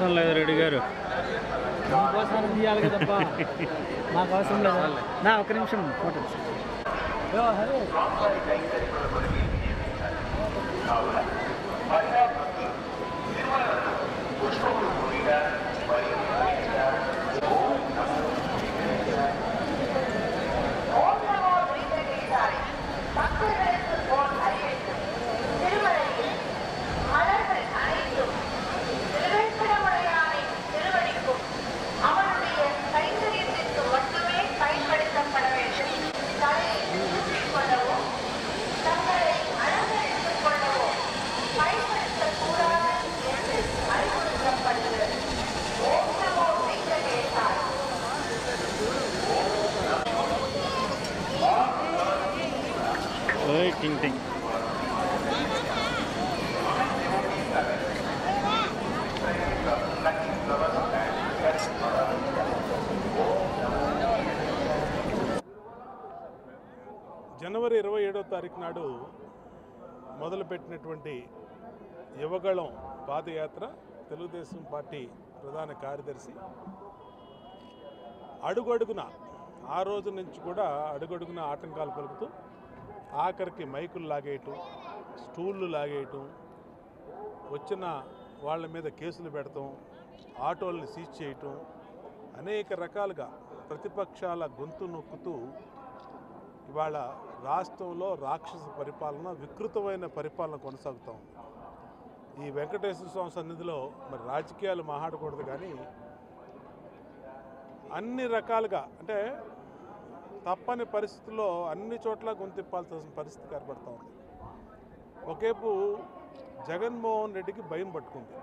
అవసరం లేదు రెడ్డి గారు కోసం తీయాలి కదప్పా నాకు అవసరం లేదు నా ఒక నిమిషం ఫోటో యో, హరే. ஓம் நமோ துரிதகேசாய் பக்தர்களுக்கு போல் அறிவிக்கும் திருமலையில் மலர்கள் அனைத்தும் திருவேங்கடமுடையானை திருவடிக்கும் அவனுடைய கைங்கரியத்திற்கு மட்டுமே பயன்படுத்தப்பட வேண்டும் தலையை சுற்றிக் கொள்ளவோ தங்களை அலங்கரித்துக் கொள்ளவோ பயன்படுத்தக்கூடாது என்று அறிவுறுத்தப்பட்டுள்ளது ஓம் நமோ துரிதகேசாய் ఓయ్ టింగ్ టింగ్ జనవరి ఇరవై ఏడో తారీఖు నాడు మొదలుపెట్టినటువంటి యువగళం పాదయాత్ర తెలుగుదేశం పార్టీ ప్రధాన కార్యదర్శి అడుగడుగున ఆ రోజు నుంచి కూడా అడుగడుగున ఆటంకాలు పలుకుతూ ఆఖరికి మైకులు లాగేయటం స్టూళ్ళు లాగేయటం వచ్చిన వాళ్ళ మీద కేసులు పెడతాం ఆటోల్ని సీజ్ చేయటం అనేక రకాలుగా ప్రతిపక్షాల గొంతు నొక్కుతూ ఇవాళ రాష్ట్రంలో రాక్షస పరిపాలన వికృతమైన పరిపాలన కొనసాగుతూ ఉంది ఈ వెంకటేశ్వర స్వామి సన్నిధిలో మరి రాజకీయాలు మాట్లాడకూడదు కానీ అన్ని రకాలుగా అంటే తప్పని పరిస్థితుల్లో అన్ని చోట్ల గొంతిప్పాల్సిన పరిస్థితి ఏర్పడుతూ ఉంది ఒకేపు జగన్మోహన్ రెడ్డికి భయం పట్టుకుంది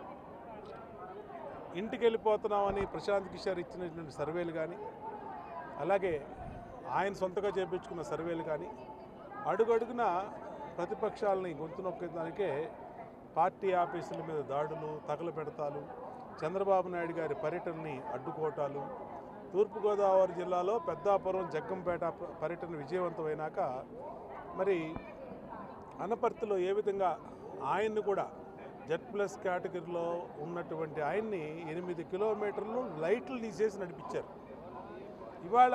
ఇంటికి వెళ్ళిపోతున్నామని ప్రశాంత్ కిషోర్ ఇచ్చినటువంటి సర్వేలు కానీ అలాగే ఆయన సొంతగా చేపించుకున్న సర్వేలు కానీ అడుగడుగున ప్రతిపక్షాలని గొంతు నొక్కేదానికే పార్టీ ఆఫీసుల మీద దాడులు తగలు పెడతాలు చంద్రబాబు నాయుడు గారి పర్యటనని అడ్డుకోవటాలు తూర్పుగోదావరి జిల్లాలో పెద్దాపురం జగ్గంపేట ప- పర్యటన విజయవంతమైనాక మరి అనపర్తిలో ఏ విధంగా ఆయన్ని కూడా జెడ్ ప్లస్ కేటగిరీలో ఉన్నటువంటి ఆయన్ని ఎనిమిది కిలోమీటర్లు లైట్లు తీసేసి నడిపించారు ఇవాళ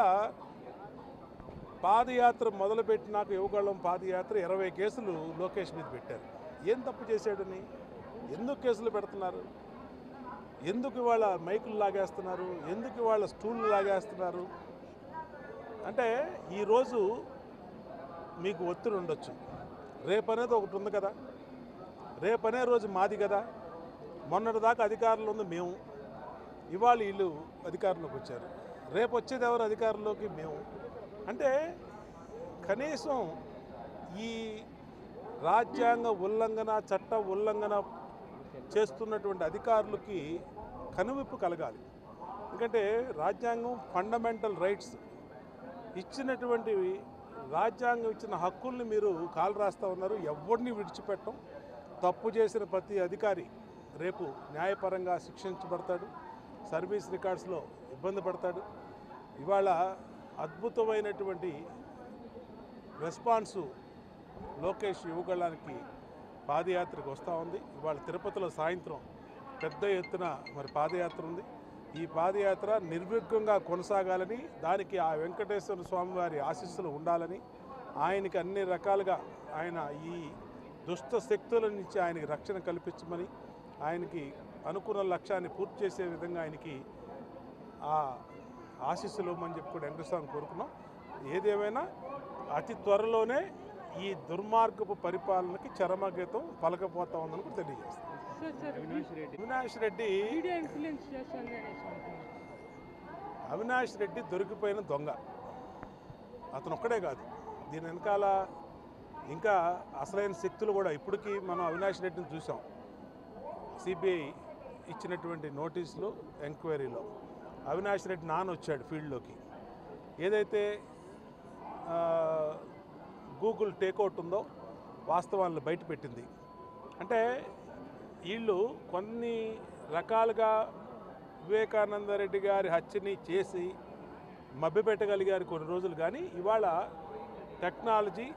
పాదయాత్ర మొదలుపెట్టినాక యువగళం పాదయాత్ర ఇరవై కేసులు లోకేష్ మీద పెట్టారు ఏం తప్పు చేశాడని ఎందుకు కేసులు పెడుతున్నారు ఎందుకు ఇవాళ మైకులు లాగేస్తున్నారు ఎందుకు ఇవాళ స్టూళ్ళు లాగేస్తున్నారు అంటే ఈరోజు మీకు ఒత్తిడి ఉండొచ్చు రేపు అనేది ఒకటి ఉంది కదా రేపు అనే రోజు మాది కదా మొన్నటిదాకా అధికారంలో ఉంది మేము ఇవాళ వీళ్ళు అధికారంలోకి వచ్చారు రేపు వచ్చేది ఎవరు అధికారంలోకి మేము అంటే కనీసం ఈ రాజ్యాంగ ఉల్లంఘన చట్ట ఉల్లంఘన చేస్తున్నటువంటి అధికారులకి కనువిప్పు కలగాలి ఎందుకంటే రాజ్యాంగం ఫండమెంటల్ రైట్స్ ఇచ్చినటువంటి రాజ్యాంగం ఇచ్చిన హక్కుల్ని మీరు కాలు రాస్తూ ఉన్నారు ఎవరిని విడిచిపెట్టం తప్పు చేసిన ప్రతి అధికారి రేపు న్యాయపరంగా శిక్షించబడతాడు సర్వీస్ రికార్డ్స్లో ఇబ్బంది పడతాడు ఇవాళ అద్భుతమైనటువంటి రెస్పాన్సు లోకేష్ యువగళానికి పాదయాత్రకు వస్తూ ఉంది ఇవాళ తిరుపతిలో సాయంత్రం పెద్ద ఎత్తున మరి పాదయాత్ర ఉంది ఈ పాదయాత్ర నిర్విఘ్నంగా కొనసాగాలని దానికి ఆ వెంకటేశ్వర స్వామి వారి ఆశీస్సులు ఉండాలని ఆయనకి అన్ని రకాలుగా ఆయన ఈ దుష్ట శక్తుల నుంచి ఆయనకి రక్షణ కల్పించమని ఆయనకి అనుకున్న లక్ష్యాన్ని పూర్తి చేసే విధంగా ఆయనకి ఆ ఆశీస్సులు ఇవ్వమని చెప్పి కూడా వెంకటస్వామి కోరుకున్నాం ఏదేమైనా అతి త్వరలోనే ఈ దుర్మార్గపు పరిపాలనకి చరమగీతం పలకపోతా ఉందని కూడా తెలియజేస్తాం sir sir Avinash Reddy Avinash Reddy media influence చేస్తుంది అనేసి అంటున్నారు. అవినాష్ రెడ్డి దొరికిపోయిన దొంగ అతను ఒక్కడే కాదు దీని వెనకాల ఇంకా అసలైన శక్తులు కూడా ఇప్పటికీ మనం అవినాష్ రెడ్డిని చూసాం సిబిఐ ఇచ్చినటువంటి నోటీసులు ఎంక్వైరీలో అవినాష్ రెడ్డి నాన్న వచ్చాడు ఫీల్డ్లోకి ఏదైతే ఆ, గూగుల్ టేక్అవుట్ ఉందో వాస్తవాలను బయటపెట్టింది అంటే వీళ్ళు కొన్ని రకాలుగా వివేకానంద రెడ్డి గారి హత్యని చేసి మభ్యపెట్టగలిగారు కొన్ని రోజులు కానీ ఇవాళ టెక్నాలజీ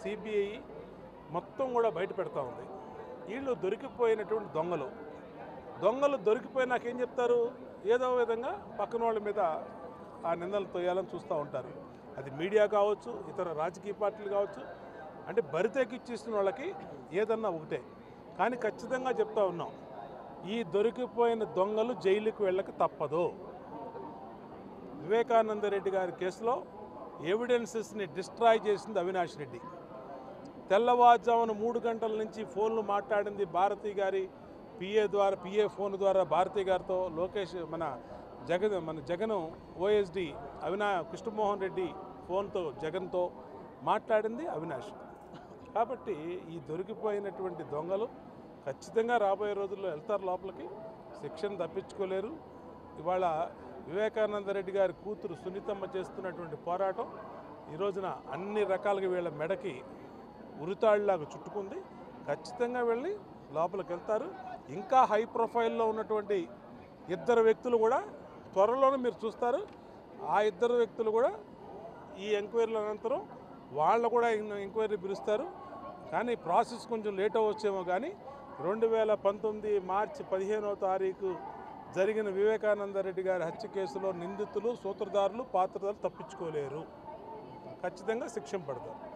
సిబిఐ మొత్తం కూడా బయట పెడతా ఉంది వీళ్ళు దొరికిపోయినటువంటి దొంగలు దొంగలు దొరికిపోయి నాకేం చెప్తారు ఏదో విధంగా పక్కన వాళ్ళ మీద ఆ నిందలు తోయాలని చూస్తూ ఉంటారు అది మీడియా కావచ్చు ఇతర రాజకీయ పార్టీలు కావచ్చు అంటే బరితెక్కిచ్చేసిన వాళ్ళకి ఏదన్నా ఒకటే కానీ ఖచ్చితంగా చెప్తా ఉన్నాం ఈ దొరికిపోయిన దొంగలు జైలుకి వెళ్ళక తప్పదు వివేకానంద రెడ్డి గారి కేసులో ఎవిడెన్సెస్ని డిస్ట్రాయ్ చేసింది అవినాష్ రెడ్డి తెల్లవారుజామున మూడు గంటల నుంచి ఫోన్లు మాట్లాడింది భారతి గారి పిఏ ద్వారా పిఏ ఫోన్ ద్వారా భారతి గారితో లోకేష్ మన జగన్ మన జగన్ ఓఎస్డి అవినా కృష్ణమోహన్ రెడ్డి ఫోన్తో జగన్తో మాట్లాడింది అవినాష్ కాబట్టి ఈ దొరికిపోయినటువంటి దొంగలు ఖచ్చితంగా రాబోయే రోజుల్లో వెళ్తారు లోపలికి శిక్షణ తప్పించుకోలేరు ఇవాళ వివేకానంద రెడ్డి గారి కూతురు సునీతమ్మ చేస్తున్నటువంటి పోరాటం ఈ రోజున అన్ని రకాలుగా వీళ్ళ మెడకి ఉరితాళ్ళలాగా చుట్టుకుంది ఖచ్చితంగా వెళ్ళి లోపలికి వెళ్తారు ఇంకా హై ప్రొఫైల్లో ఉన్నటువంటి ఇద్దరు వ్యక్తులు కూడా త్వరలోనే మీరు చూస్తారు ఆ ఇద్దరు వ్యక్తులు కూడా ఈ ఎంక్వైరీల అనంతరం వాళ్ళు కూడా ఇన్- ఎంక్వైరీ పిలుస్తారు కానీ ప్రాసెస్ కొంచెం లేట్ అవ్వచ్చేమో కానీ రెండు వేల పంతొమ్మిది మార్చి పదిహేనవ తారీఖు జరిగిన వివేకానంద రెడ్డి గారి హత్య కేసులో నిందితులు సూత్రధారులు పాత్రధారులు తప్పించుకోలేరు ఖచ్చితంగా శిక్షణ పడతారు